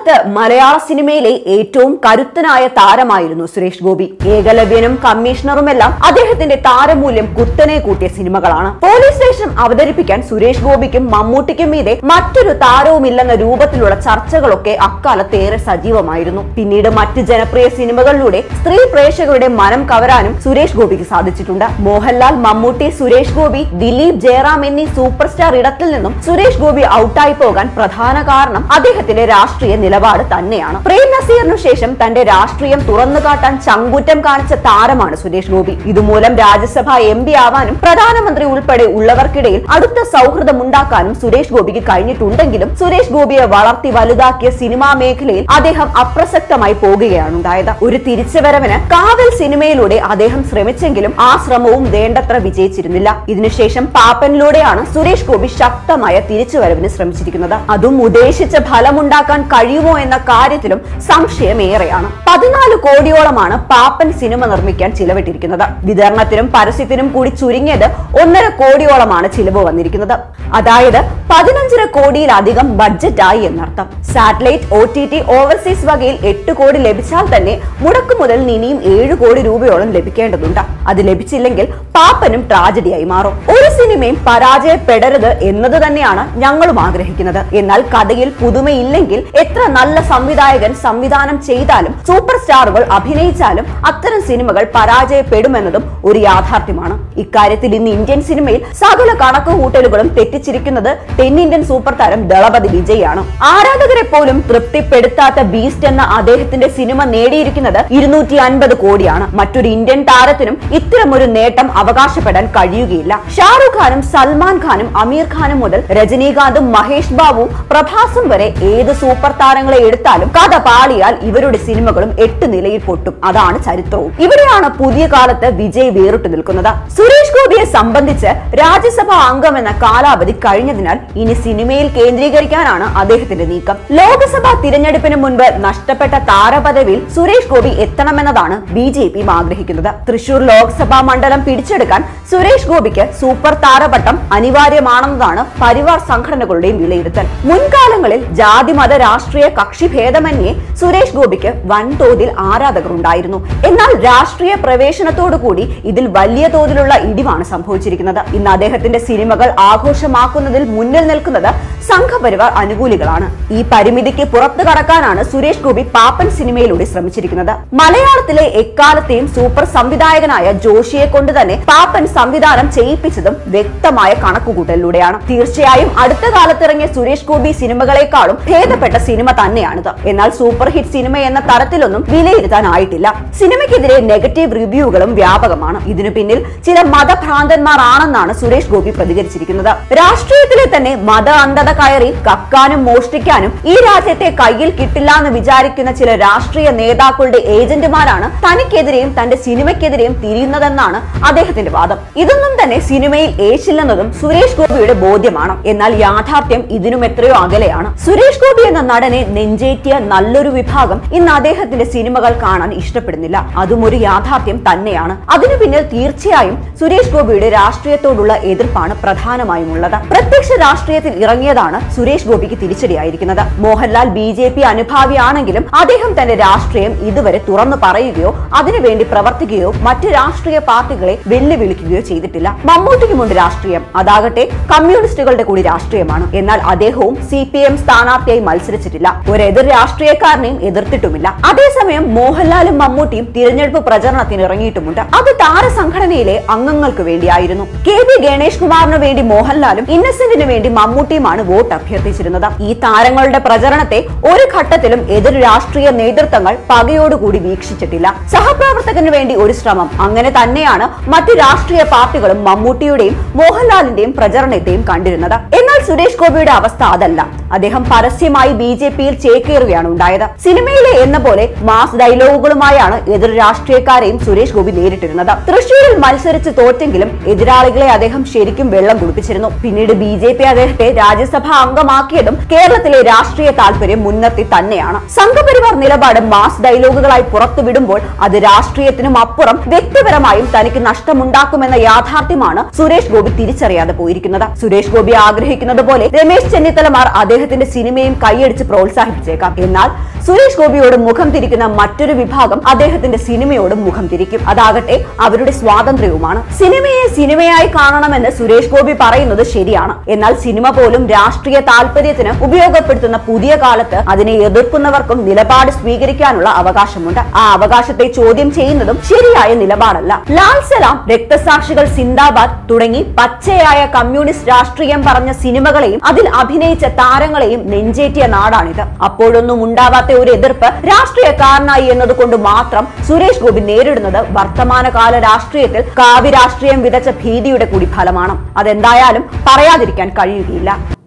കാലത്ത് മലയാള സിനിമയിലെ ഏറ്റവും കരുത്തനായ താരമായിരുന്നു സുരേഷ് ഗോപി ഏകലവ്യനും കമ്മീഷണറുമെല്ലാം അദ്ദേഹത്തിന്റെ താരമൂല്യം കുത്തനെ കൂട്ടിയ സിനിമകളാണ് പോലീസ് സ്റ്റേഷൻ അവതരിപ്പിക്കാൻ സുരേഷ് ഗോപിക്കും മമ്മൂട്ടിക്കും മീതെ മറ്റൊരു താരവുമില്ലെന്ന രൂപത്തിലുള്ള ചർച്ചകളൊക്കെ അക്കാലത്ത് ഏറെ സജീവമായിരുന്നു പിന്നീട് മറ്റ് ജനപ്രിയ സിനിമകളിലൂടെ സ്ത്രീ പ്രേക്ഷകരുടെ മനം കവരാനും സുരേഷ് ഗോപിക്ക് സാധിച്ചിട്ടുണ്ട് മോഹൻലാൽ മമ്മൂട്ടി സുരേഷ് ഗോപി ദിലീപ് ജയറാം എന്നീ സൂപ്പർ സ്റ്റാർ ഇടത്തിൽ നിന്നും സുരേഷ് ഗോപി ഔട്ടായി പോകാൻ പ്രധാന കാരണം അദ്ദേഹത്തിന്റെ രാഷ്ട്രീയ നിലപാട് തന്നെയാണ് പ്രേം നസീറിനു ശേഷം തന്റെ രാഷ്ട്രീയം തുറന്നു കാട്ടാൻ ചങ്കൂറ്റം കാണിച്ച താരമാണ് സുരേഷ് ഗോപി ഇതുമൂലം രാജ്യസഭ എം പി ആവാനും പ്രധാനമന്ത്രി ഉൾപ്പെടെ ഉള്ളവർക്കിടയിൽ അടുത്ത സൗഹൃദം ഉണ്ടാക്കാനും സുരേഷ് ഗോപിക്ക് കഴിഞ്ഞിട്ടുണ്ടെങ്കിലും സുരേഷ് ഗോപിയെ വളർത്തി വലുതാക്കിയ സിനിമാ മേഖലയിൽ അദ്ദേഹം അപ്രസക്തമായി പോകുകയാണ് ഉണ്ടായത് ഒരു തിരിച്ചുവരവിന് കാവൽ സിനിമയിലൂടെ അദ്ദേഹം ശ്രമിച്ചെങ്കിലും ആ ശ്രമവും വേണ്ടത്ര വിജയിച്ചിരുന്നില്ല ഇതിനുശേഷം പാപ്പനിലൂടെയാണ് സുരേഷ് ഗോപി ശക്തമായ തിരിച്ചുവരവിന് ശ്രമിച്ചിരിക്കുന്നത് അതും ഉദ്ദേശിച്ച ഫലമുണ്ടാക്കാൻ കഴിയുമോ എന്ന കാര്യത്തിലും സംശയമേറെയാണ് പതിനാല് കോടിയോളമാണ് പാപ്പൻ സിനിമ നിർമ്മിക്കാൻ ചിലവിട്ടിരിക്കുന്നത് വിതരണത്തിനും പരസ്യത്തിനും കൂടി ചുരുങ്ങിയത് ഒന്നര കോടിയോളമാണ് ചിലവ് വന്നിരിക്കുന്നത് അതായത് പതിനഞ്ചര കോടിയിലധികം ബഡ്ജറ്റായി എന്നർത്ഥം satellite O T T overseas വകയിൽ എട്ട് കോടി ലഭിച്ചാൽ തന്നെ മുടക്കു മുതൽ ഇനിയും ഏഴ് കോടി രൂപയോളം ലഭിക്കേണ്ടതുണ്ട് അത് ലഭിച്ചില്ലെങ്കിൽ പാപ്പനും ട്രാജഡിയായി മാറും ഒരു സിനിമയും പരാജയപ്പെടരുത് എന്നത് തന്നെയാണ് ഞങ്ങളും ആഗ്രഹിക്കുന്നത് എന്നാൽ കഥയിൽ പുതുമയില്ലെങ്കിൽ എത്ര നല്ല സംവിധായകൻ സംവിധാനം ചെയ്താലും സൂപ്പർ സ്റ്റാറുകൾ അഭിനയിച്ചാലും അത്തരം സിനിമകൾ പരാജയപ്പെടുമെന്നതും ഒരു യാഥാർത്ഥ്യമാണ് ഇക്കാര്യത്തിൽ ഇന്ന് ഇന്ത്യൻ സിനിമയിൽ സകല കണക്കുകൂട്ടലുകളും തെറ്റിച്ചിരിക്കുന്നത് തെന്നിന്ത്യൻ സൂപ്പർ താരം ദളപതി വിജയാണ് ആരാധകരെ പോലും തൃപ്തിപ്പെടുത്താത്ത ബീസ്റ്റ് എന്ന അദ്ദേഹത്തിന്റെ സിനിമ നേടിയിരിക്കുന്നത് ഇരുന്നൂറ്റി അൻപത് കോടിയാണ് മറ്റൊരു ഇന്ത്യൻ താരത്തിനും ഇത്തരമൊരു നേട്ടം അവകാശപ്പെടാൻ കഴിയുകയില്ല ഷാറുഖ് ഖാനും സൽമാൻ ഖാനും അമീർ ഖാനും മുതൽ രജനീകാന്തും മഹേഷ് ബാബുവും പ്രഭാസും വരെ ഏത് സൂപ്പർ താരങ്ങളെ എടുത്താലും കഥ പാളിയാൽ ഇവരുടെ സിനിമകളും എട്ട് നിലയിൽ പൊട്ടും അതാണ് ചരിത്രവും ഇവിടെയാണ് പുതിയ കാലത്ത് വിജയ് വേറിട്ടു നിൽക്കുന്നത് സുരേഷ് ഗോപിയെ സംബന്ധിച്ച് രാജ്യസഭാ അംഗം എന്ന കാലാവധി കഴിഞ്ഞതിനാൽ ഇനി സിനിമയിൽ കേന്ദ്രീകരിക്കാനാണ് അദ്ദേഹത്തിന്റെ നീക്കം ലോക്സഭാ തിരഞ്ഞെടുപ്പിന് മുൻപ് നഷ്ടപ്പെട്ട താരപദവിയിൽ സുരേഷ് ഗോപി എത്തണമെന്നതാണ് ബി ജെ പിയും ആഗ്രഹിക്കുന്നത് തൃശൂർ ലോക്സഭാ മണ്ഡലം പിടിച്ചെടുക്കാൻ സുരേഷ് ഗോപിക്ക് സൂപ്പർ താരപട്ടം അനിവാര്യമാണെന്നതാണ് പരിവാർ സംഘടനകളുടെയും വിലയിരുത്തൽ മുൻകാലങ്ങളിൽ ജാതി മത രാഷ്ട്രീയ കക്ഷി ഭേദമന്യേ സുരേഷ് ഗോപിക്ക് വൻതോതിൽ ആരാധകർ ഉണ്ടായിരുന്നു എന്നാൽ രാഷ്ട്രീയ പ്രവേശനത്തോടുകൂടി ഇതിൽ വലിയ തോതിലുള്ള ഇടിവാണ് സംഭവിച്ചിരിക്കുന്നത് ഇന്ന് അദ്ദേഹത്തിന്റെ സിനിമകൾ ആഘോഷമാക്കുന്നതിൽ മുന്നിൽ നിൽക്കുന്നത് സംഘപരിവാർ അനുകൂലികളാണ് ഈ പരിമിതിക്ക് പുറത്തു കടക്കാനാണ് സുരേഷ് ഗോപി പാപ്പൻ സിനിമയിലൂടെ ശ്രമിച്ചിരിക്കുന്നത് മലയാളത്തിലെ എക്കാലത്തെയും സൂപ്പർ സംവിധായകനായ ജോഷിയെ കൊണ്ട് തന്നെ പാപ്പൻ സംവിധാനം ചെയ്യിപ്പിച്ചതും വ്യക്തമായ കണക്കുകൂട്ടലിലൂടെയാണ് തീർച്ചയായും അടുത്ത കാലത്തിറങ്ങിയ സുരേഷ് ഗോപി സിനിമകളെക്കാളും ഭേദപ്പെട്ട സിനിമ തന്നെയാണിത് എന്നാൽ സൂപ്പർ ഹിറ്റ് സിനിമ എന്ന തരത്തിലൊന്നും വിലയിരുത്താനായിട്ടില്ല സിനിമയ്ക്കെതിരെ നെഗറ്റീവ് റിവ്യൂകളും വ്യാപകമാണ് ഇതിനു പിന്നിൽ ചില മതഭ്രാന്തന്മാർ ആണെന്നാണ് സുരേഷ് ഗോപി പ്രതികരിച്ചിരിക്കുന്നത് രാഷ്ട്രീയത്തിലെ തന്നെ മത അന്ധത കയറി കക്കാനും മോഷ്ടിക്കാനും ഈ രാജ്യത്തെ കയ്യിൽ കിട്ടില്ല എന്ന് വിചാരിക്കുന്ന ചില രാഷ്ട്രീയ നേതാക്കളുടെ ഏജന്റുമാരാണ് തനിക്കെതിരെയും തന്റെ സിനിമയ്ക്കെതിരെയും തിരിയുന്നതെന്നാണ് അദ്ദേഹത്തിന്റെ വാദം ഇതൊന്നും തന്നെ സിനിമയിൽ ഏശില്ലെന്നതും സുരേഷ് ഗോപിയുടെ ബോധ്യമാണ് എന്നാൽ യാഥാർത്ഥ്യം ഇതിനും എത്രയോ അകലെയാണ് സുരേഷ് ഗോപി എന്ന നടനെ നെഞ്ചേറ്റിയ നല്ലൊരു വിഭാഗം ഇന്ന് അദ്ദേഹത്തിന്റെ സിനിമകൾ കാണാൻ ഇഷ്ടപ്പെടുന്നില്ല അതും ഒരു യാഥാർത്ഥ്യം തന്നെയാണ് അതിനു പിന്നിൽ തീർച്ചയായും സുരേഷ് ഗോപിയുടെ രാഷ്ട്രീയത്തോടുള്ള എതിർപ്പാണ് പ്രധാനമായും ഉള്ളത് പ്രത്യക്ഷ രാഷ്ട്രീയത്തിൽ ഇറങ്ങിയതാണ് സുരേഷ് ഗോപിക്ക് തിരിച്ചടിയായിരിക്കുന്നത് മോഹൻലാൽ ബി ജെ പി അനുഭാവിയാണെങ്കിലും അദ്ദേഹം തന്റെ രാഷ്ട്രീയം ഇതുവരെ തുറന്നു പറയുകയോ അതിനുവേണ്ടി പ്രവർത്തിക്കുകയോ മറ്റ് രാഷ്ട്രീയ പാർട്ടികളെ വെല്ലുവിളിക്കുകയോ ചെയ്തിട്ടില്ല മമ്മൂട്ടിക്കുമുണ്ട് രാഷ്ട്രീയം അതാകട്ടെ കമ്മ്യൂണിസ്റ്റുകളുടെ കൂടി രാഷ്ട്രീയമാണ് എന്നാൽ അദ്ദേഹവും സി പി എം സ്ഥാനാർത്ഥിയായി മത്സരിച്ചിട്ടില്ല ഒരു എതിർ രാഷ്ട്രീയക്കാരനെയും എതിർത്തിട്ടുമില്ല അതേസമയം മോഹൻലാലും മമ്മൂട്ടിയും തിരഞ്ഞെടുപ്പ് പ്രചരണത്തിന് ഇറങ്ങിയിട്ടുമുണ്ട് അത് താരസംഘടനയിലെ അംഗങ്ങൾക്ക് വേണ്ടിയായിരുന്നു കെ വി ഗണേഷ് കുമാറിന് വേണ്ടി മോഹൻലാലും ഇന്നസെന്റിന് വേണ്ടി മമ്മൂട്ടിയുമാണ് വോട്ട് അഭ്യർത്ഥിച്ചിരുന്നത് ഈ താരങ്ങളുടെ പ്രചരണത്തെ ഒരു ഘട്ടത്തിലും എതിർ രാഷ്ട്രീയ നേതൃത്വങ്ങൾ പകയോടുകൂടി വീക്ഷിച്ചിട്ടില്ല സഹപ്രവർത്തകന് വേണ്ടി ഒരു ശ്രമം അങ്ങനെ തന്നെയാണ് മറ്റു രാഷ്ട്രീയ പാർട്ടികളും മമ്മൂട്ടിയുടെയും മോഹൻലാലിന്റെയും പ്രചരണത്തെയും കണ്ടിരുന്നത് എന്നാൽ സുരേഷ് ഗോപിയുടെ അവസ്ഥ അതല്ല അദ്ദേഹം പരസ്യമായി ബി ജെ പിയിൽ ചേക്കേറുകയാണ് ഉണ്ടായത് സിനിമയിലെ എന്ന പോലെ മാസ് ഡയലോഗുകളുമായാണ് എതിർ രാഷ്ട്രീയക്കാരെയും സുരേഷ് ഗോപി നേരിട്ടിരുന്നത് തൃശൂരിൽ മത്സരിച്ച് തോറ്റെങ്കിലും എതിരാളികളെ അദ്ദേഹം ശരിക്കും വെള്ളം കുടിപ്പിച്ചിരുന്നു പിന്നീട് ബി ജെ പി അദ്ദേഹത്തെ രാജ്യസഭാ അംഗമാക്കിയതും കേരളത്തിലെ രാഷ്ട്രീയ താല്പര്യം മുൻനിർത്തി തന്നെയാണ് സംഘപരിവാർ നിലപാട് മാസ് ഡയലോഗുകളായി പുറത്തുവിടുമ്പോൾ അത് രാഷ്ട്രീയത്തിനും അപ്പുറം വ്യക്തിപരമായും തനിക്ക് നഷ്ടമുണ്ടാക്കുമെന്ന യാഥാർത്ഥ്യമാണ് സുരേഷ് ഗോപി തിരിച്ചറിയാതെ പോയിരിക്കുന്നത് സുരേഷ് ഗോപി ആഗ്രഹിക്കുന്നത് പോലെ രമേശ് ചെന്നിത്തലമാർ അദ്ദേഹത്തെ അദ്ദേഹത്തിന്റെ സിനിമയും കൈയടിച്ച് പ്രോത്സാഹിപ്പിച്ചേക്കാം എന്നാൽ സുരേഷ് ഗോപിയോട് മുഖം തിരിക്കുന്ന മറ്റൊരു വിഭാഗം അദ്ദേഹത്തിന്റെ സിനിമയോട് മുഖം തിരിക്കും അതാകട്ടെ അവരുടെ സ്വാതന്ത്ര്യവുമാണ് സിനിമയെ സിനിമയായി കാണണമെന്ന് സുരേഷ് ഗോപി പറയുന്നത് ശരിയാണ് എന്നാൽ സിനിമ പോലും രാഷ്ട്രീയ താല്പര്യത്തിന് ഉപയോഗപ്പെടുത്തുന്ന പുതിയ കാലത്ത് അതിനെ എതിർക്കുന്നവർക്കും നിലപാട് സ്വീകരിക്കാനുള്ള അവകാശമുണ്ട് ആ അവകാശത്തെ ചോദ്യം ചെയ്യുന്നതും ശരിയായ നിലപാടല്ല ലാൽ സലാം രക്തസാക്ഷികൾ സിന്ദാബാദ് തുടങ്ങി പച്ചയായ കമ്മ്യൂണിസ്റ്റ് രാഷ്ട്രീയം പറഞ്ഞ സിനിമകളെയും അതിൽ അഭിനയിച്ച താരങ്ങളെയും നെഞ്ചേറ്റിയ നാടാണിത് അപ്പോഴൊന്നും ഉണ്ടാവാത്ത ഒരു എതിർപ്പ് രാഷ്ട്രീയക്കാരനായി എന്നതുകൊണ്ട് മാത്രം സുരേഷ് ഗോപി നേരിടുന്നത് വർത്തമാനകാല രാഷ്ട്രീയത്തിൽ കാവ്യ രാഷ്ട്രീയം വിതച്ച ഭീതിയുടെ കൂടി ഫലമാണ് അതെന്തായാലും പറയാതിരിക്കാൻ കഴിയുകയില്ല